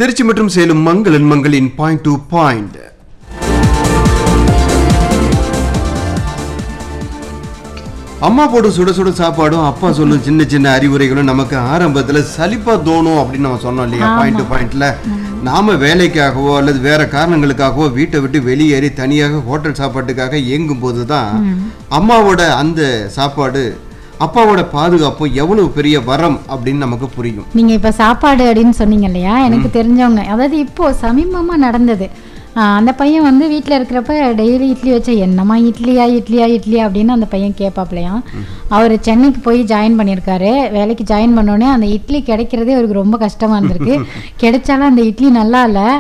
திருச்சி மற்றும் சேலம் மங்களன் மங்களின் பாயிண்ட் டு பாயிண்ட் அம்மா போடும் சுட சுட சாப்பாடும் அப்பா சொல்லும் சின்ன சின்ன அறிவுரைகளும் நமக்கு ஆரம்பத்துல சலிப்பா தோணும் அப்படின்னு நம்ம சொன்னோம் இல்லையா பாயிண்ட் டு பாயிண்ட்ல நாம வேலைக்காகவோ அல்லது வேற காரணங்களுக்காகவோ வீட்டை விட்டு வெளியேறி தனியாக ஹோட்டல் சாப்பாட்டுக்காக இயங்கும் போதுதான் அம்மாவோட அந்த சாப்பாடு அப்பாவோட பாதுகாப்பும் எவ்வளவு பெரிய வரம் அப்படின்னு நமக்கு புரியும் நீங்க இப்ப சாப்பாடு அப்படின்னு சொன்னீங்க இல்லையா எனக்கு தெரிஞ்சவங்க அதாவது இப்போ சமீபமா நடந்தது ஆஹ் அந்த பையன் வந்து வீட்டில் இருக்கிறப்ப டெய்லி இட்லி வச்சா என்னம்மா இட்லியா இட்லியா இட்லியா அப்படின்னு அந்த பையன் கேட்பாப்லையாம் அவர் சென்னைக்கு போய் ஜாயின் பண்ணியிருக்காரு வேலைக்கு ஜாயின் பண்ணோடனே அந்த இட்லி கிடைக்கிறதே அவருக்கு ரொம்ப கஷ்டமா இருந்திருக்கு கிடைச்சாலும் அந்த இட்லி நல்லா இல்லை